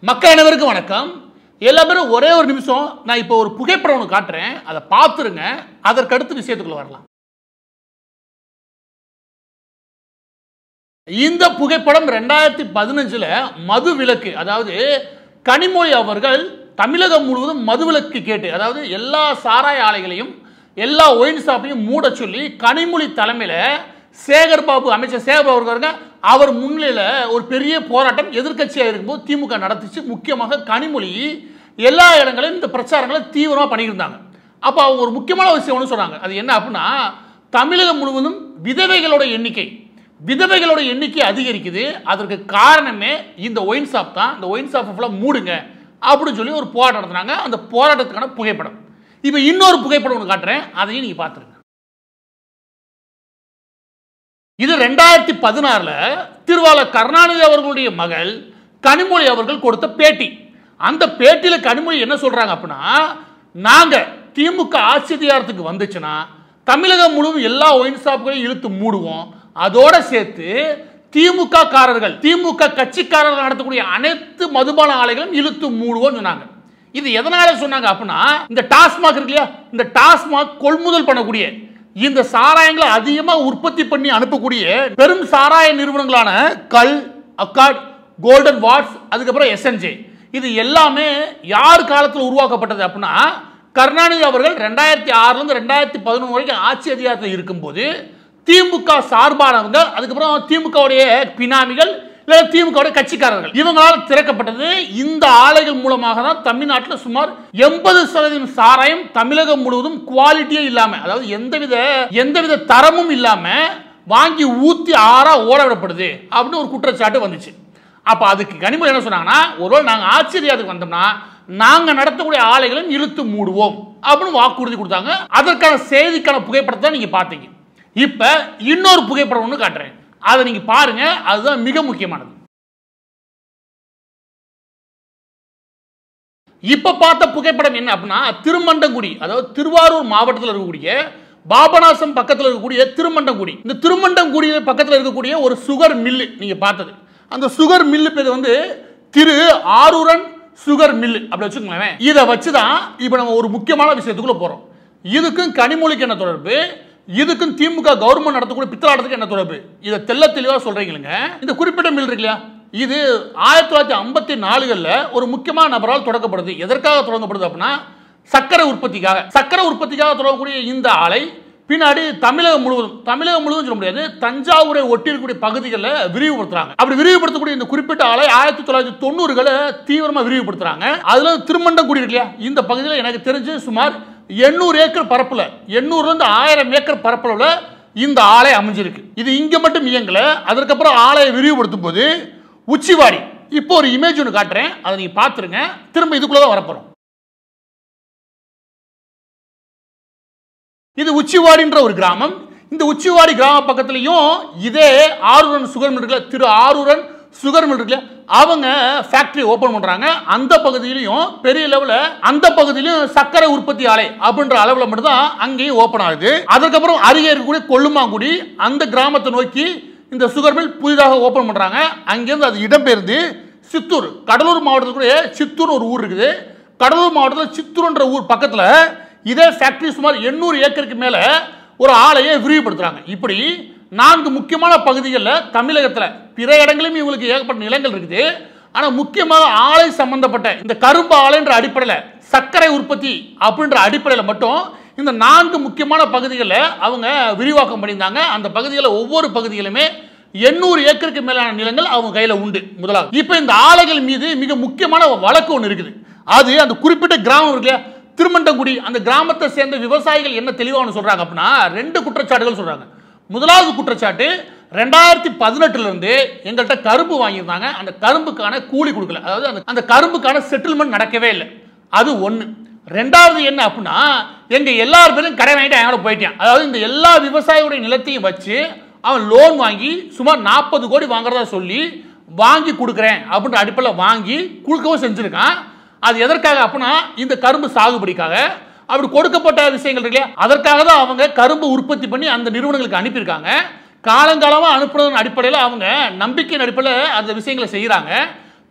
மக்கள் அனைவருக்கும் வணக்கம் எல்லா பேரும் ஒரே ஒரு நிமிஷம் நான் இப்போ ஒரு புகைப்படம் ஒன்று காட்டுறேன் அதை பார்த்துருங்க அதற்கடுத்து விஷயத்துக்குள்ள வரலாம் இந்த புகைப்படம் ரெண்டாயிரத்தி பதினஞ்சுல மது விலக்கு அதாவது கனிமொழி அவர்கள் தமிழகம் முழுவதும் மது விலக்கு கேட்டு அதாவது எல்லா சாராய ஆலைகளையும் எல்லா ஒயின் ஷாப்பையும் மூட சொல்லி கனிமொழி தலைமையில் சேகர் பாபு அமைச்சர் சேகர் பாபு இருக்காருங்க அவர் முன்னிலையில் ஒரு பெரிய போராட்டம் எதிர்க்கட்சியாக இருக்கும்போது திமுக நடத்துச்சு முக்கியமாக கனிமொழி எல்லா இடங்களிலும் இந்த பிரச்சாரங்களை தீவிரமாக பண்ணியிருந்தாங்க அப்போ அவங்க ஒரு முக்கியமான விஷயம் ஒன்று சொன்னாங்க அது என்ன அப்படின்னா தமிழகம் முழுவதும் விதவைகளோட எண்ணிக்கை விதவைகளோட எண்ணிக்கை அதிகரிக்குது அதற்கு காரணமே இந்த ஒயின் ஷாப் தான் இந்த ஒயின் ஷாப்பை ஃபுல்லாக மூடுங்க அப்படின்னு சொல்லி ஒரு போராட்டம் நடத்துனாங்க அந்த போராட்டத்துக்கான புகைப்படம் இப்போ இன்னொரு புகைப்படம் ஒன்று காட்டுறேன் அதையும் நீங்கள் பார்த்துருங்க இது ரெண்டாயிரத்தி பதினாறுல திருவாளர் கருணாநிதி அவர்களுடைய மகள் கனிமொழி அவர்கள் கொடுத்த பேட்டி அந்த பேட்டியில கனிமொழி என்ன சொல்றாங்க அப்படின்னா நாங்க திமுக ஆட்சி அதிகாரத்துக்கு வந்துச்சுன்னா தமிழகம் முழுவதும் எல்லா ஒயின் ஷாப்புகளையும் இழுத்து மூடுவோம் அதோட சேர்த்து திமுக காரர்கள் திமுக கட்சிக்காரர்கள் நடத்தக்கூடிய அனைத்து மதுபான ஆலைகளும் இழுத்து மூடுவோம் சொன்னாங்க இது எதனால சொன்னாங்க அப்படின்னா இந்த டாஸ்மாக் இருக்கு இல்லையா இந்த டாஸ்மாக் கொள்முதல் பண்ணக்கூடிய இந்த சாராயங்களை அதிகமாக உற்பத்தி பண்ணி அனுப்பக்கூடிய பெரும் சாராய நிறுவனங்களான கல் அக்காட் கோல்டன் வாட்ஸ் அதுக்கப்புறம் எஸ்என்ஜே இது எல்லாமே யார் காலத்தில் உருவாக்கப்பட்டது அப்படின்னா கருணாநிதி அவர்கள் ரெண்டாயிரத்தி ஆறுலேருந்து ரெண்டாயிரத்தி பதினொன்று வரைக்கும் ஆட்சி அதிகாரத்தில் இருக்கும்போது திமுக சார்பானவங்க அதுக்கப்புறம் திமுகவுடைய பினாமிகள் இல்லை திமுக கட்சிக்காரர்கள் இவங்களால் திறக்கப்பட்டது இந்த ஆலைகள் மூலமாக தான் தமிழ்நாட்டில் சுமார் எண்பது சதவீதம் சாராயம் தமிழகம் முழுவதும் குவாலிட்டியே இல்லாம அதாவது எந்தவித எந்தவித தரமும் இல்லாம வாங்கி ஊத்தி ஆறா ஓட விடப்படுது அப்படின்னு ஒரு குற்றச்சாட்டு வந்துச்சு அப்ப அதுக்கு கனிமொழி என்ன சொன்னாங்கன்னா ஒருவேளை நாங்க ஆச்சரியத்துக்கு வந்தோம்னா நாங்க நடத்தக்கூடிய ஆலைகளும் இழுத்து மூடுவோம் அப்படின்னு வாக்குறுதி கொடுத்தாங்க அதற்கான செய்திக்கான புகைப்படத்தை நீங்க பார்த்தீங்க இப்ப இன்னொரு புகைப்படம் ஒன்று காட்டுறேன் அதை நீங்க பாருங்க அதுதான் மிக முக்கியமானது இப்ப பார்த்த புகைப்படம் என்ன அப்படின்னா திருமண்டங்குடி அதாவது திருவாரூர் மாவட்டத்தில் இருக்கக்கூடிய பாபநாசம் பக்கத்தில் இருக்கக்கூடிய திருமண்டங்குடி இந்த திருமண்டங்குடி பக்கத்தில் இருக்கக்கூடிய ஒரு சுகர் மில்லு நீங்க பார்த்தது அந்த சுகர் மில்லு பேர் வந்து திரு ஆரூரன் சுகர் மில்லு அப்படி வச்சுக்கோங்களேன் இதை வச்சு தான் இப்போ நம்ம ஒரு முக்கியமான விஷயத்துக்குள்ள போறோம் இதுக்கும் கனிமொழிக்கு என்ன தொடர்பு இதுக்கும் திமுக கவர்மெண்ட் நடத்தக்கூடிய பித்தலாட்டத்துக்கு என்ன தொடர்பு இதை தெல்ல தெளிவாக சொல்றீங்களுங்க இந்த குறிப்பிட்ட மில் இருக்கு இல்லையா இது ஆயிரத்தி தொள்ளாயிரத்தி ஐம்பத்தி நாலுகளில் ஒரு முக்கியமான நபரால் தொடங்கப்படுது எதற்காக தொடங்கப்படுது அப்படின்னா சக்கரை உற்பத்திக்காக சக்கரை உற்பத்திக்காக தொடங்கக்கூடிய இந்த ஆலை பின்னாடி தமிழகம் முழுவதும் தமிழகம் முழுவதும் சொல்ல முடியாது தஞ்சாவூரை ஒட்டி இருக்கக்கூடிய பகுதிகளில் விரிவுபடுத்துறாங்க அப்படி விரிவுபடுத்தக்கூடிய இந்த குறிப்பிட்ட ஆலை ஆயிரத்தி தொள்ளாயிரத்தி தொண்ணூறுகளை தீவிரமாக விரிவுபடுத்துறாங்க அதுல திருமண்டங்குடி இருக்கு இல்லையா இந்த பகுதியில் எனக்கு தெரிஞ்சு சுமார் எண்ணூறு ஏக்கர் பரப்புல எண்ணூறுல இருந்து ஆயிரம் ஏக்கர் பரப்பளவுல இந்த ஆலை அமைஞ்சிருக்கு இது இங்க மட்டும் இயங்கல அதற்கப்புறம் ஆலையை விரிவுபடுத்தும் போது உச்சிவாடி இப்போ ஒரு இமேஜ் ஒன்று காட்டுறேன் அதை நீங்க பார்த்துருங்க திரும்ப இதுக்குள்ள தான் வரப்போறோம் இது உச்சிவாடின்ற ஒரு கிராமம் இந்த உச்சிவாடி கிராம பக்கத்துலயும் இதே ஆரூரன் சுகர் மில் இருக்குல்ல திரு ஆரூரன் சுகர் மில் இருக்குல்ல அவங்க ஃபேக்டரி ஓபன் பண்றாங்க அந்த பகுதியிலையும் பெரிய லெவல்ல அந்த பகுதியிலும் சர்க்கரை உற்பத்தி ஆலை அப்படின்ற அளவுல மட்டும் தான் அங்கேயும் ஓபன் ஆகுது அதுக்கப்புறம் அருகே இருக்கக்கூடிய கொல்லுமாங்குடி அந்த கிராமத்தை நோக்கி இந்த சுகர் மில் புதிதாக ஓபன் பண்றாங்க அங்கேருந்து அது இடம்பெயர்ந்து சித்தூர் கடலூர் மாவட்டத்துக்குரிய சித்தூர் ஒரு ஊர் இருக்குது கடலூர் மாவட்டத்தில் சித்தூர்ன்ற ஊர் பக்கத்தில் இதே ஃபேக்டரி சுமார் எண்ணூறு ஏக்கருக்கு மேலே ஒரு ஆலையை விரிவுபடுத்துறாங்க இப்படி நான்கு முக்கியமான பகுதிகளில் தமிழகத்தில் பிற இடங்களிலும் இவங்களுக்கு ஏகப்பட்ட நிலங்கள் இருக்குது ஆனால் முக்கியமாக ஆலை சம்பந்தப்பட்ட இந்த கரும்பு ஆலைன்ற அடிப்படையில் சர்க்கரை உற்பத்தி அப்படின்ற அடிப்படையில் மட்டும் இந்த நான்கு முக்கியமான பகுதிகளில் அவங்க விரிவாக்கம் பண்ணியிருந்தாங்க அந்த பகுதிகளில் ஒவ்வொரு பகுதிகளுமே எண்ணூறு ஏக்கருக்கு மேலான நிலங்கள் அவங்க கையில் உண்டு முதலாவது இப்போ இந்த ஆலைகள் மீது மிக முக்கியமான ஒரு வழக்கு ஒன்று இருக்குது அது அந்த குறிப்பிட்ட கிராமம் இருக்கு இல்லையா திருமண்டங்குடி அந்த கிராமத்தை சேர்ந்த விவசாயிகள் என்ன தெளிவாக சொல்றாங்க அப்படின்னா ரெண்டு குற்றச்சாட்டுகள் சொல்றாங்க முதலாவது குற்றச்சாட்டு ரெண்டாயிரத்தி பதினெட்டுல இருந்து எங்கள்கிட்ட கரும்பு வாங்கியிருந்தாங்க அந்த கரும்புக்கான கூலி கொடுக்கல அதாவது அந்த அந்த கரும்புக்கான செட்டில்மெண்ட் நடக்கவே இல்லை அது ஒன்று ரெண்டாவது என்ன அப்படின்னா எங்க எல்லார் பேரும் கடை வாங்கிட்டு அவனோட போயிட்டான் அதாவது இந்த எல்லா விவசாயியுடைய நிலத்தையும் வச்சு அவன் லோன் வாங்கி சுமார் நாற்பது கோடி வாங்குறதா சொல்லி வாங்கி கொடுக்குறேன் அப்படின்ற அடிப்படையில் வாங்கி கொடுக்கவும் செஞ்சுருக்கான் அது எதற்காக அப்படின்னா இந்த கரும்பு சாகுபடிக்காக அப்படி கொடுக்கப்பட்ட விஷயங்கள் இருக்கு இல்லையா அதற்காக தான் அவங்க கரும்பு உற்பத்தி பண்ணி அந்த நிறுவனங்களுக்கு அனுப்பியிருக்காங்க காலங்காலமாக அனுப்புனதன் அடிப்படையில் அவங்க நம்பிக்கையின் அடிப்படையில் அந்த விஷயங்களை செய்கிறாங்க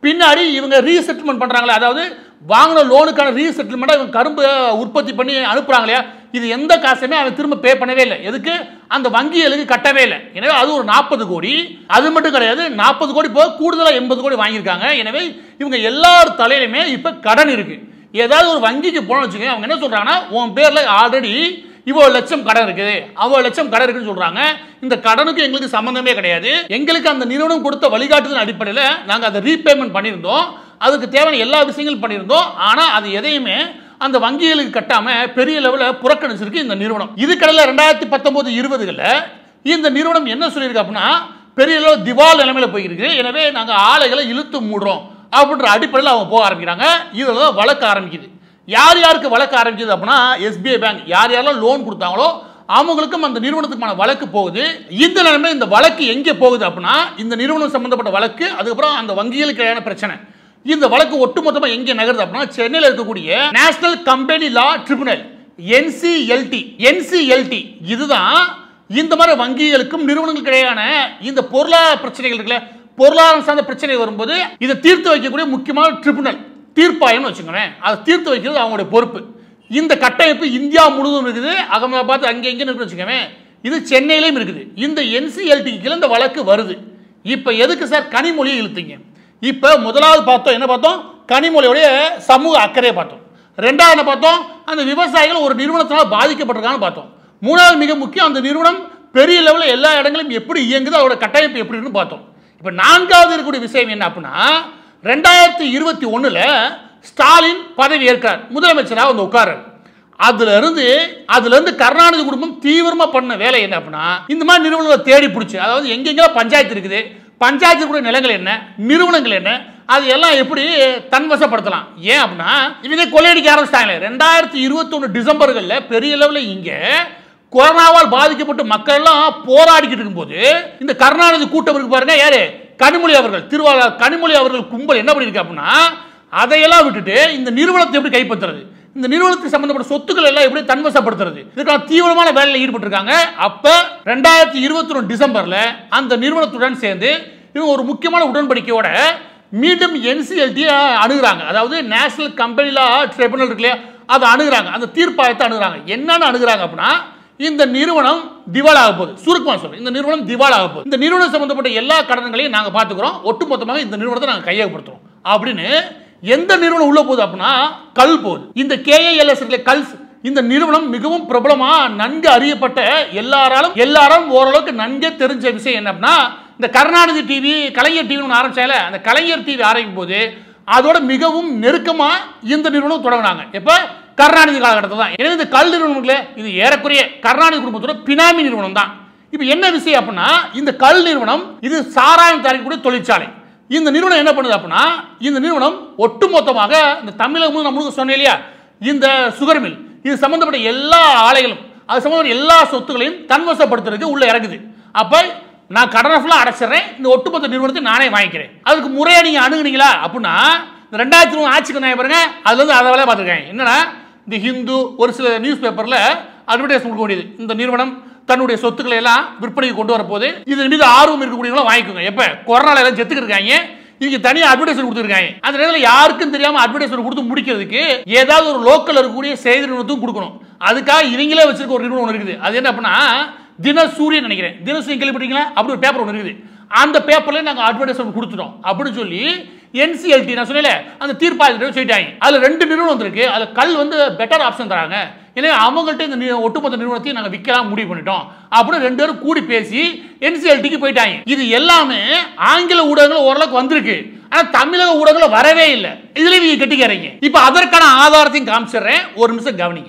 பின்னாடி இவங்க ரீசெட்டில்மெண்ட் பண்றாங்களே அதாவது வாங்கின லோனுக்கான ரீசெட்டில்மெண்ட்டை இவங்க கரும்பு உற்பத்தி பண்ணி அனுப்புறாங்க இல்லையா இது எந்த காசுமே அவன் திரும்ப பே பண்ணவே இல்லை எதுக்கு அந்த வங்கிகளுக்கு கட்டவே இல்லை எனவே அது ஒரு நாற்பது கோடி அது மட்டும் கிடையாது நாற்பது கோடி போக கூடுதலாக எண்பது கோடி வாங்கியிருக்காங்க எனவே இவங்க எல்லார் தலையிலுமே இப்போ கடன் இருக்கு ஏதாவது ஒரு வங்கிக்கு போனோம்னு வச்சுக்கோங்க அவங்க என்ன சொல்றாங்கன்னா உன் பேர்ல ஆல்ரெடி இவ்வளோ லட்சம் கடன் இருக்குது அவ்வளோ லட்சம் கடன் இருக்குன்னு சொல்றாங்க இந்த கடனுக்கு எங்களுக்கு சம்பந்தமே கிடையாது எங்களுக்கு அந்த நிறுவனம் கொடுத்த வழிகாட்டுதல் அடிப்படையில் நாங்கள் அதை ரீபேமெண்ட் பண்ணியிருந்தோம் அதுக்கு தேவையான எல்லா விஷயங்களும் பண்ணியிருந்தோம் ஆனால் அது எதையுமே அந்த வங்கிகளுக்கு கட்டாம பெரிய லெவலில் புறக்கணிச்சிருக்கு இந்த நிறுவனம் இது கடையில் ரெண்டாயிரத்தி பத்தொன்பது இருபதுகளில் இந்த நிறுவனம் என்ன சொல்லியிருக்கு அப்படின்னா பெரிய அளவு திவால் நிலைமையில போயிருக்கு எனவே நாங்கள் ஆலைகளை இழுத்து மூடுறோம் அப்படின்ற அடிப்படையில் அவங்க போக ஆரம்பிக்கிறாங்க இதில் தான் வழக்கு ஆரம்பிக்குது யார் யாருக்கு வழக்கு ஆரம்பிக்குது அப்படின்னா எஸ்பிஐ பேங்க் யார் யாரெல்லாம் லோன் கொடுத்தாங்களோ அவங்களுக்கும் அந்த நிறுவனத்துக்கான வழக்கு போகுது இந்த நிலைமை இந்த வழக்கு எங்கே போகுது அப்படின்னா இந்த நிறுவனம் சம்பந்தப்பட்ட வழக்கு அதுக்கப்புறம் அந்த வங்கிகளுக்கு இடையான பிரச்சனை இந்த வழக்கு ஒட்டுமொத்தமா எங்க நகருது அப்படின்னா சென்னையில் இருக்கக்கூடிய National Company Law Tribunal NCLT NCLT இதுதான் இந்த மாதிரி வங்கிகளுக்கும் நிறுவனங்களுக்கு இடையான இந்த பொருளாதார பிரச்சனைகள் இருக்குல்ல பொருளாதாரம் சார்ந்த பிரச்சனை வரும்போது இதை தீர்த்து வைக்கக்கூடிய முக்கியமான ட்ரிபுனல் தீர்ப்பாயம்னு வச்சுக்கோங்களேன் அதை தீர்த்து வைக்கிறது அவங்களுடைய பொறுப்பு இந்த கட்டமைப்பு இந்தியா முழுவதும் இருக்குது அகமதாபாத் அங்கே இங்கே இருக்குன்னு வச்சுக்கோங்க இது சென்னையிலையும் இருக்குது இந்த என்சிஎல்டிக்கு கீழே இந்த வழக்கு வருது இப்போ எதுக்கு சார் கனிமொழியை இழுத்தீங்க இப்போ முதலாவது பார்த்தோம் என்ன பார்த்தோம் கனிமொழியோடைய சமூக அக்கறையை பார்த்தோம் ரெண்டாவது என்ன பார்த்தோம் அந்த விவசாயிகள் ஒரு நிறுவனத்தினால் பாதிக்கப்பட்டிருக்கான்னு பார்த்தோம் மூணாவது மிக முக்கியம் அந்த நிறுவனம் பெரிய லெவலில் எல்லா இடங்களையும் எப்படி இயங்குது அதோட கட்டமைப்பு எப்படி இருக்குன்னு பார்த்தோம் இப்போ நான்காவது இருக்கக்கூடிய விஷயம் என்ன அப்படின்னா ரெண்டாயிரத்தி இருபத்தி ஒன்றில் ஸ்டாலின் பதவி ஏற்கிறார் முதலமைச்சராக வந்து உட்காரார் அதுல இருந்து அதுல இருந்து கருணாநிதி குடும்பம் தீவிரமா பண்ண வேலை என்ன அப்படின்னா இந்த மாதிரி நிறுவனங்களை தேடி பிடிச்சி அதாவது எங்கெங்கெல்லாம் பஞ்சாயத்து இருக்குது பஞ்சாயத்து கூட நிலங்கள் என்ன நிறுவனங்கள் என்ன அது எல்லாம் எப்படி தன்வசப்படுத்தலாம் ஏன் அப்படின்னா இவங்க கொள்ளையடிக்க ஆரம்பிச்சிட்டாங்களே ரெண்டாயிரத்தி இருபத்தொன்று டிசம்பர்களில் பெரிய லெவலில் இங்கே கொரோனாவால் பாதிக்கப்பட்டு மக்கள் எல்லாம் போராடிக்கிட்டு இருக்கும்போது இந்த கருணாநிதி கூட்டம் இருக்கு பாருங்க யாரு கனிமொழி அவர்கள் திருவாளர் கனிமொழி அவர்கள் கும்பல் என்ன பண்ணிருக்கு அப்படின்னா அதையெல்லாம் விட்டுட்டு இந்த நிறுவனத்தை எப்படி கைப்பற்றுறது இந்த நிறுவனத்துக்கு சம்பந்தப்பட்ட சொத்துக்கள் எல்லாம் எப்படி தன்வசப்படுத்துறது இதுக்கான தீவிரமான வேலையில் ஈடுபட்டிருக்காங்க அப்ப ரெண்டாயிரத்தி இருபத்தி ஒன்று டிசம்பர்ல அந்த நிறுவனத்துடன் சேர்ந்து இவங்க ஒரு முக்கியமான உடன்படிக்கையோட மீண்டும் என்சிஎல்டி அணுகுறாங்க அதாவது நேஷனல் கம்பெனி லா ட்ரிபுனல் இருக்கு இல்லையா அதை அணுகுறாங்க அந்த தீர்ப்பாயத்தை அணுகுறாங்க என்னன்னு அணுகுறாங்க அப்படின்னா இந்த நிறுவனம் திவாலாக போகுது சுருக்கமாக சொல்றேன் இந்த நிறுவனம் திவாலாக போகுது இந்த நிறுவனம் சம்பந்தப்பட்ட எல்லா கடன்களையும் நாங்கள் பார்த்துக்கிறோம் ஒட்டுமொத்தமாக இந்த நிறுவனத்தை நாங்கள் கையகப்படுத்துறோம் அப்படின்னு எந்த நிறுவனம் உள்ள போகுது அப்படின்னா கல் போகுது இந்த கேஏஎல்எஸ் இருக்குல்ல கல்ஸ் இந்த நிறுவனம் மிகவும் பிரபலமா நன்கு அறியப்பட்ட எல்லாராலும் எல்லாரும் ஓரளவுக்கு நன்கே தெரிஞ்ச விஷயம் என்ன அப்படின்னா இந்த கருணாநிதி டிவி கலைஞர் டிவி ஒன்று ஆரம்பிச்சால அந்த கலைஞர் டிவி ஆரம்பிக்கும் போது அதோட மிகவும் நெருக்கமா இந்த நிறுவனம் தொடங்கினாங்க எப்ப கருணாநிதி காலகட்டத்தில் தான் எனவே இந்த கல் நிறுவனங்களே இது ஏறக்குறைய கருணாநிதி குடும்பத்தோட பினாமி நிறுவனம் தான் இப்போ என்ன விஷயம் அப்படின்னா இந்த கல் நிறுவனம் இது சாராயம் தயாரிக்கக்கூடிய தொழிற்சாலை இந்த நிறுவனம் என்ன பண்ணுது அப்படின்னா இந்த நிறுவனம் ஒட்டுமொத்தமாக இந்த தமிழகம் நம்மளுக்கு சொன்னேன் இல்லையா இந்த சுகர் மில் இது சம்பந்தப்பட்ட எல்லா ஆலைகளும் அது சம்பந்தப்பட்ட எல்லா சொத்துக்களையும் தன்வசப்படுத்துறதுக்கு உள்ள இறங்குது அப்ப நான் கடனை ஃபுல்லாக அடைச்சிடுறேன் இந்த ஒட்டுமொத்த நிறுவனத்தை நானே வாங்கிக்கிறேன் அதுக்கு முறையா நீங்க அணுகுனீங்களா அப்படின்னா இந்த ரெண்டாயிரத்தி மூணு ஆட்சிக்கு நான் பாருங்க அதுல இருந்து அதை வேலையை பார்த்துருக்கேன் என்னன்னா இந்த ஹிந்து ஒரு சில நியூஸ் பேப்பர்ல அட்வர்டைஸ் கொடுக்க வேண்டியது இந்த நிறுவனம் தன்னுடைய சொத்துக்களை எல்லாம் விற்பனைக்கு கொண்டு வரப்போது இதன் மீது ஆர்வம் இருக்கக்கூடியவங்களும் வாங்கிக்கோங்க எப்ப கொரோனால எல்லாம் செத்துக்கிட்டு இருக்காங்க இவங்க தனியாக அட்வர்டைஸ்மெண்ட் கொடுத்துருக்காங்க அந்த நேரத்தில் யாருக்கும் தெரியாம அட்வர்டைஸ்மெண்ட் கொடுத்து முடிக்கிறதுக்கு ஏதாவது ஒரு லோக்கல் இருக்கக்கூடிய செய்தி நிறுவனத்துக்கும் கொடுக்கணும் அதுக்காக இவங்களே வச்சிருக்க ஒரு நிறுவனம் ஒன்று இருக்குது அது என்ன அப்படின்னா தினசூரியன் நினைக்கிறேன் தினசூரியன் கேள்விப்பட்டீங்களா அப்படி ஒரு பேப்பர் ஒன்று இருக்குது அந்த பேப்பர்ல நாங்கள் அட்வர்டைஸ்மெண்ட் கொடுத்துட்டோம் அப்படின்னு சொல்லி என்சிஎல்டி நான் சொன்னேன் அந்த தீர்ப்பாயத்தில் சொல்லிட்டாங்க அதில் ரெண்டு நிறுவனம் வந்திருக்கு அதில் கல் வந்து பெட்டர் ஆப்ஷன் தராங்க எனவே அவங்கள்ட்ட இந்த நி- ஒட்டுமொத்த நிறுவனத்தையும் நாங்கள் விற்கலாம் முடிவு பண்ணிட்டோம் அப்படின்னு ரெண்டு பேரும் கூடி பேசி என்சிஎல்டிக்கு போயிட்டாங்க இது எல்லாமே ஆங்கில ஊடகங்கள் ஓரளவுக்கு வந்திருக்கு ஆனால் தமிழக ஊடகங்கள் வரவே இல்லை இதுல இவங்க கெட்டிக்கிறீங்க இப்போ அதற்கான ஆதாரத்தையும் காமிச்சிடுறேன் ஒரு நிமிஷம் கவனிங்க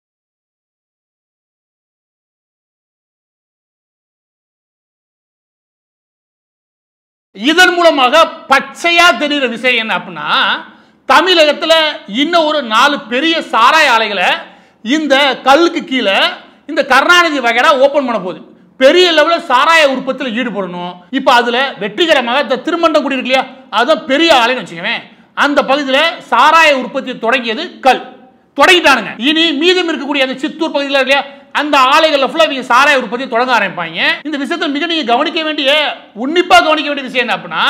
இதன் மூலமாக பச்சையா தெரிகிற விஷயம் என்ன அப்படின்னா தமிழகத்துல இன்னும் ஒரு நாலு பெரிய சாராய ஆலைகளை இந்த கல்லுக்கு கீழே இந்த கருணாநிதி வகைரா ஓபன் பண்ண போகுது பெரிய லெவலில் சாராய உற்பத்தியில் ஈடுபடணும் இப்போ அதுல வெற்றிகரமாக இந்த திருமண்டங்குடி இருக்கு இல்லையா அதுதான் பெரிய ஆலைன்னு வச்சுக்கவேன் அந்த பகுதியில் சாராய உற்பத்தி தொடங்கியது கல் தொடங்கிட்டானுங்க இனி மீதம் இருக்கக்கூடிய அந்த சித்தூர் பகுதியில் இருக்கு இல்லையா அந்த ஆலைகளில் ஃபுல்லாக இவங்க சாராய உற்பத்தி தொடங்க ஆரம்பிப்பாங்க இந்த விஷயத்தை மிக நீங்க கவனிக்க வேண்டிய உன்னிப்பாக கவனிக்க வேண்டிய விஷயம் என்ன அப்படின்னா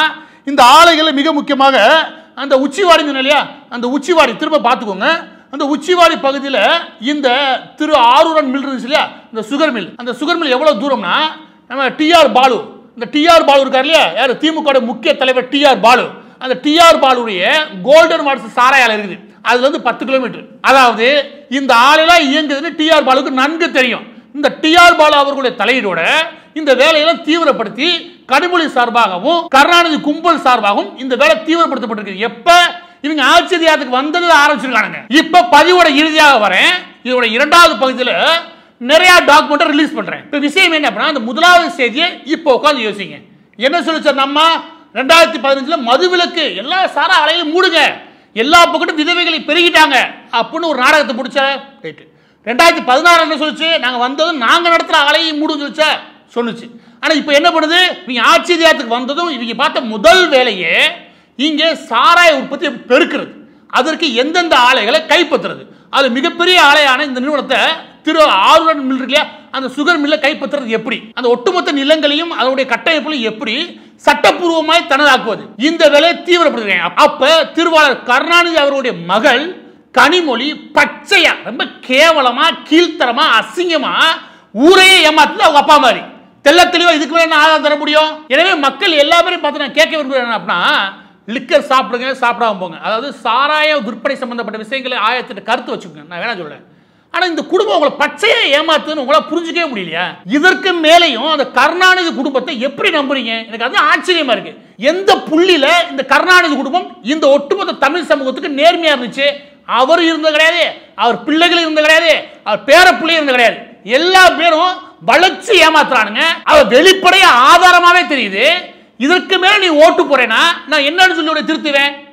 இந்த ஆலைகளை மிக முக்கியமாக அந்த உச்சிவாடி சொன்னேன் இல்லையா அந்த உச்சிவாடி திரும்ப பார்த்துக்கோங்க அந்த உச்சிவாடி பகுதியில் இந்த திரு ஆரூரன் மில் இருந்துச்சு இல்லையா இந்த சுகர் மில் அந்த சுகர் மில் எவ்வளோ தூரம்னா நம்ம டிஆர் பாலு இந்த டிஆர் பாலு இருக்கார் இல்லையா யார் திமுக முக்கிய தலைவர் டிஆர் பாலு அந்த டிஆர் பாலுடைய கோல்டன் வாட்ஸ் சாராய ஆலை இருக்குது அதுல இருந்து பத்து கிலோமீட்டர் அதாவது இந்த ஆலையெல்லாம் இயங்குதுன்னு டிஆர் பாலுக்கு நன்கு தெரியும் இந்த டிஆர் பாலு அவர்களுடைய தலையீடோட இந்த வேலையெல்லாம் தீவிரப்படுத்தி கனிமொழி சார்பாகவும் கருணாநிதி கும்பல் சார்பாகவும் இந்த வேலை தீவிரப்படுத்தப்பட்டிருக்கு எப்ப இவங்க ஆட்சி அதிகாரத்துக்கு வந்தது ஆரம்பிச்சிருக்கானுங்க இப்ப பதிவோட இறுதியாக வரேன் இதோட இரண்டாவது பகுதியில் நிறைய டாக்குமெண்ட் ரிலீஸ் பண்றேன் இப்ப விஷயம் என்ன அப்படின்னா அந்த முதலாவது செய்தியை இப்போ உட்காந்து யோசிங்க என்ன சொல்லுச்சு அந்த அம்மா ரெண்டாயிரத்தி பதினஞ்சுல மதுவிலக்கு எல்லா சாரா ஆலையிலும் மூடுங்க எல்லா பக்கத்தும் விதவைகளை பெருகிட்டாங்க அப்படின்னு ஒரு நாடகத்தை பிடிச்ச ரைட்டு ரெண்டாயிரத்தி பதினாறு என்ன சொல்லுச்சு நாங்கள் வந்ததும் நாங்கள் நடத்துகிற ஆலையை மூடுன்னு சொல்லிச்சா சொன்னுச்சு ஆனால் இப்போ என்ன பண்ணுது நீங்க ஆட்சி அதிகாரத்துக்கு வந்ததும் இவங்க பார்த்த முதல் வேலையே இங்கே சாராய உற்பத்தி பெருக்கிறது அதற்கு எந்தெந்த ஆலைகளை கைப்பற்றுறது அது மிகப்பெரிய ஆலையான இந்த நிறுவனத்தை திரு ஆறுடன் மில் இருக்கு இல்லையா அந்த சுகர் மில்லை கைப்பற்றுறது எப்படி அந்த ஒட்டுமொத்த நிலங்களையும் அதனுடைய கட்டமைப்புகளையும் எப்படி சட்டப்பூர்வமாய் தனதாக்குவது இந்த வேலையை தீவிரப்படுத்துறேன் அப்ப திருவாளர் கருணாநிதி அவருடைய மகள் கனிமொழி பச்சையா ரொம்ப கேவலமா கீழ்த்தரமா அசிங்கமா ஊரையே ஏமாத்துது அவங்க அப்பா மாதிரி தெள்ள தெளிவா இதுக்கு மேல என்ன ஆதாரம் தர முடியும் எனவே மக்கள் எல்லா பேரும் பார்த்து நான் கேட்க விரும்புகிறேன் என்ன அப்படின்னா லிக்கர் சாப்பிடுங்க சாப்பிடாம போங்க அதாவது சாராய விற்பனை சம்பந்தப்பட்ட விஷயங்களை ஆயத்திட்ட கருத்து வச்சுக்கோங்க நான் வேணா சொல்றேன் ஆனா இந்த குடும்பம் உங்களை பச்சையா ஏமாத்துன்னு உங்களால புரிஞ்சுக்கவே முடியலையா இதற்கு மேலேயும் அந்த கருணாநிதி குடும்பத்தை எப்படி நம்புறீங்க எனக்கு அது ஆச்சரியமா இருக்கு எந்த புள்ளியில இந்த கருணாநிதி குடும்பம் இந்த ஒட்டுமொத்த தமிழ் சமூகத்துக்கு நேர்மையா இருந்துச்சு அவர் இருந்தது கிடையாது அவர் பிள்ளைகள் இருந்தது கிடையாது அவர் பேர பிள்ளை இருந்தது கிடையாது எல்லா பேரும் வளர்ச்சி ஏமாத்துறானுங்க அவர் வெளிப்படைய ஆதாரமாவே தெரியுது இதற்கு மேல நீ ஓட்டு போறேன்னா நான் என்னன்னு சொல்லி உன்னை திருத்துவேன்